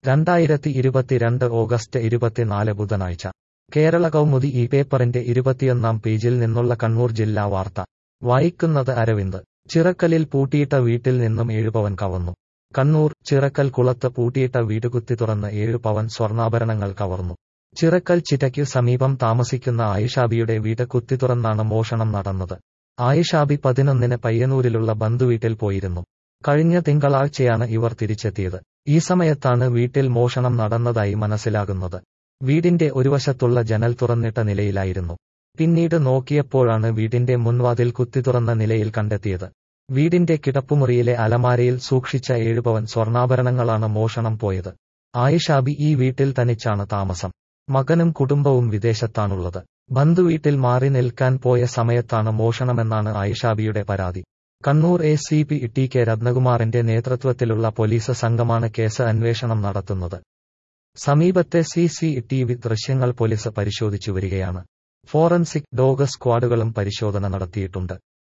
രണ്ടായിരത്തി ഇരുപത്തിരണ്ട് ഓഗസ്റ്റ് ഇരുപത്തിനാല് ബുധനാഴ്ച കേരള കൗമുദി ഈ പേപ്പറിന്റെ ഇരുപത്തിയൊന്നാം പേജിൽ നിന്നുള്ള കണ്ണൂർ ജില്ലാ വാർത്ത വായിക്കുന്നത് അരവിന്ദ് ചിറക്കലിൽ പൂട്ടിയിട്ട വീട്ടിൽ നിന്നും ഏഴു പവൻ കവർന്നു കണ്ണൂർ ചിറക്കൽ കുളത്ത് പൂട്ടിയിട്ട വീട് കുത്തി തുറന്ന് ഏഴു പവൻ സ്വർണ്ണാഭരണങ്ങൾ കവർന്നു ചിറക്കൽ ചിറ്റയ്ക്ക് സമീപം താമസിക്കുന്ന ആയിഷാബിയുടെ വീട് കുത്തി തുറന്നാണ് മോഷണം നടന്നത് ആയിഷാബി പതിനൊന്നിന് പയ്യന്നൂരിലുള്ള ബന്ധുവീട്ടിൽ പോയിരുന്നു കഴിഞ്ഞ തിങ്കളാഴ്ചയാണ് ഇവർ തിരിച്ചെത്തിയത് ഈ സമയത്താണ് വീട്ടിൽ മോഷണം നടന്നതായി മനസ്സിലാകുന്നത് വീടിന്റെ ഒരു വശത്തുള്ള ജനൽ തുറന്നിട്ട നിലയിലായിരുന്നു പിന്നീട് നോക്കിയപ്പോഴാണ് വീടിന്റെ മുൻവാതിൽ കുത്തി തുറന്ന നിലയിൽ കണ്ടെത്തിയത് വീടിന്റെ കിടപ്പുമുറിയിലെ അലമാരയിൽ സൂക്ഷിച്ച ഏഴ് പവൻ സ്വർണ്ണാഭരണങ്ങളാണ് മോഷണം പോയത് ആയിഷാബി ഈ വീട്ടിൽ തനിച്ചാണ് താമസം മകനും കുടുംബവും വിദേശത്താണുള്ളത് ബന്ധുവീട്ടിൽ മാറി നിൽക്കാൻ പോയ സമയത്താണ് മോഷണമെന്നാണ് ആയിഷാബിയുടെ പരാതി Kannur A C P T K രത്നകുമാറിന്റെ നേതൃത്വത്തിലുള്ള പോലീസ് സംഘമാണ് കേസ് അന്വേഷണം നടത്തുന്നത് സമീപത്തെ സി സി ടി വി ദൃശ്യങ്ങൾ പോലീസ് പരിശോധിച്ചു വരികയാണ് ഫോറൻസിക് ഡോഗ് സ്ക്വാഡുകളും പരിശോധന നടത്തിയിട്ടുണ്ട്